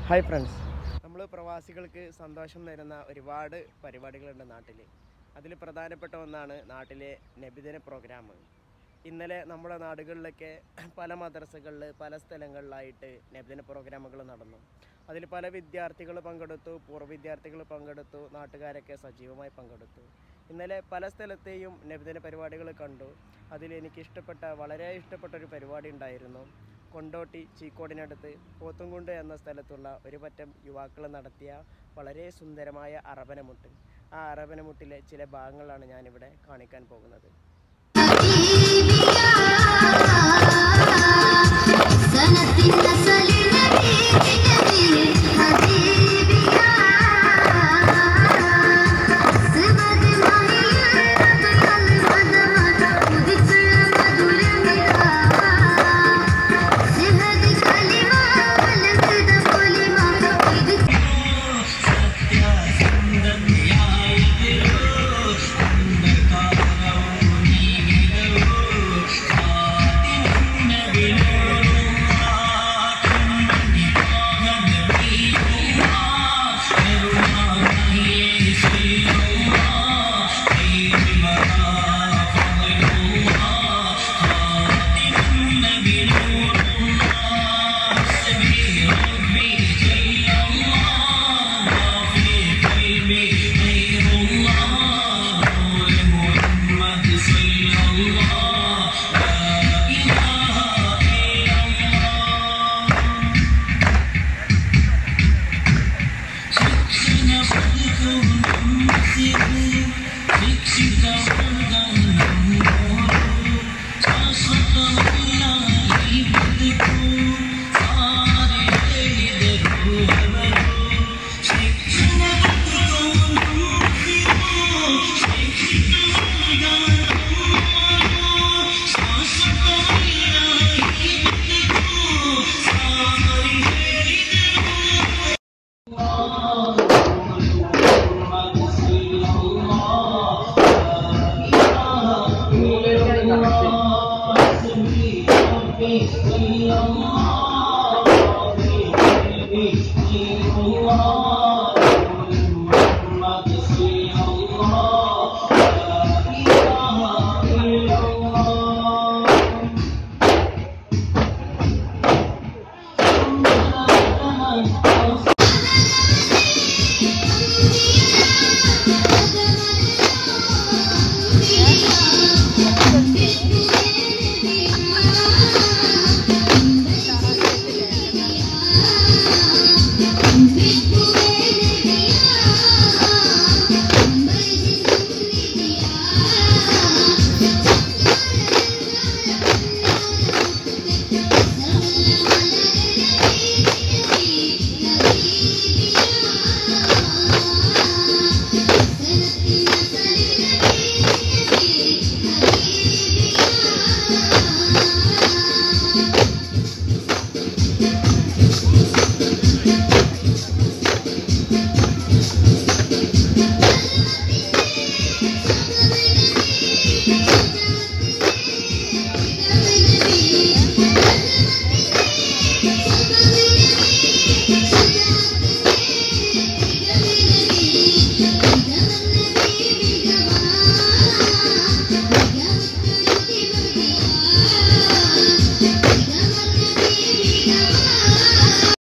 hi friends നമ്മൾ പ്രവാസികൾക്ക് സന്തോഷം തരുന്ന ഒരുപാട് പരിപാടികളുണ്ട് നാട്ടിൽ അതിൽ പ്രധാനപ്പെട്ട ഒന്നാണ് നാട്ടിലെ നബിദിന പ്രോഗ്രാം ഇന്നലെ നമ്മുടെ നാടുകളിലൊക്കെ പല മദ്രസകളിൽ പല സ്ഥലങ്ങളിലായിട്ട് നബിദിന പ്രോഗ്രാമുകൾ നടന്നു അതിൽ പല വിദ്യാർത്ഥികൾ പങ്കെടുത്തു പൂർവ്വ വിദ്യാർത്ഥികൾ പങ്കെടുത്തു നാട്ടുകാരൊക്കെ സജീവമായി പങ്കെടുത്തു ഇന്നലെ പല സ്ഥലത്തെയും നബിദിന പരിപാടികൾ കണ്ടു അതിൽ എനിക്ക് ഇഷ്ടപ്പെട്ട വളരെ ഇഷ്ടപ്പെട്ട ഒരു പരിപാടി ഉണ്ടായിരുന്നു കൊണ്ടോട്ടി ചീക്കോടിനടുത്ത് പോത്തുംകുണ്ട് എന്ന സ്ഥലത്തുള്ള ഒരു പറ്റം യുവാക്കൾ നടത്തിയ വളരെ സുന്ദരമായ അറബനമുട്ട് ആ അറബനമുട്ടിലെ ചില ഭാഗങ്ങളാണ് ഞാനിവിടെ കാണിക്കാൻ പോകുന്നത് سنة النسل نبي نبي حبيبي يا سمد مهي رب المدمد وذكر مدولمها سهد كلمة ولد كلمة وذكر Thank